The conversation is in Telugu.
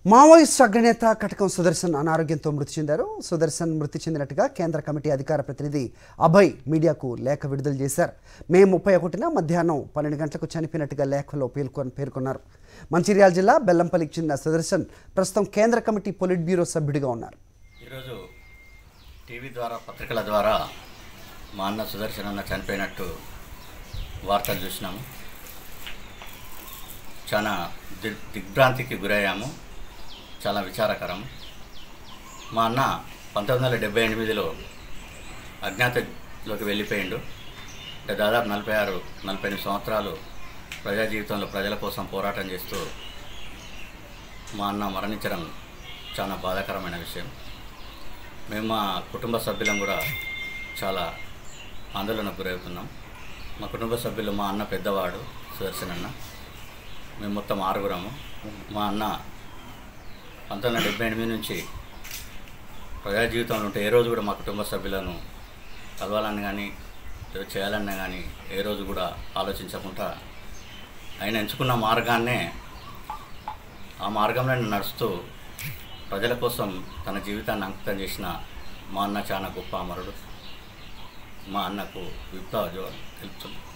మావోయిస్ట్ అగ్రనేత కటకం సుదర్శన్ అనారోగ్యంతో మృతి చెందారు సుదర్శన్ మృతి చెందినట్టుగా కేంద్ర కమిటీ అధికార ప్రతినిధి అభయ్ మీడియాకు లేఖ విడుదల చేశారు మే ముప్పై ఒకటిన మధ్యాహ్నం పన్నెండు గంటలకు చనిపోయినట్టుగా లేఖలో పేర్కొన్ పేర్కొన్నారు మంచిర్యాల జిల్లా బెల్లంపల్లికి చెందిన సుదర్శన్ ప్రస్తుతం కేంద్ర కమిటీ పొలిట్ బ్యూరో సభ్యుడిగా ఉన్నారు ఈరోజు టీవీ ద్వారా పత్రికల ద్వారా మా అన్న సుదర్శన్ అన్న చనిపోయినట్టు వార్తలు చూసినాము చాలా దిగ్ దిగ్భ్రాంతికి గురయ్యాము చాలా విచారకరం మా అన్న పంతొమ్మిది వందల డెబ్బై ఎనిమిదిలో అజ్ఞాతలోకి వెళ్ళిపోయిండు అంటే దాదాపు నలభై ఆరు నలభై ఎనిమిది సంవత్సరాలు ప్రజా జీవితంలో ప్రజల కోసం పోరాటం చేస్తూ మా అన్న మరణించడం చాలా బాధాకరమైన విషయం మేము మా కుటుంబ సభ్యులం కూడా చాలా ఆందోళనకు గురవుతున్నాం మా కుటుంబ సభ్యులు మా అన్న పెద్దవాడు సుదర్శన్ అన్న మేము మొత్తం ఆరుగురము మా అన్న పంతొమ్మిది వందల డెబ్బై ఎనిమిది నుంచి ప్రజా జీవితంలో ఉంటే ఏ రోజు కూడా మా కుటుంబ సభ్యులను కలవాలని కానీ ఏదో చేయాలన్నా కానీ ఏ రోజు కూడా ఆలోచించకుండా ఆయన ఎంచుకున్న మార్గాన్నే ఆ మార్గంలో నడుస్తూ ప్రజల కోసం తన జీవితాన్ని అంకితం చేసిన మా అన్న చాలా గొప్ప అమరుడు మా అన్నకు విప్లవ జో తెలుపుతున్నాం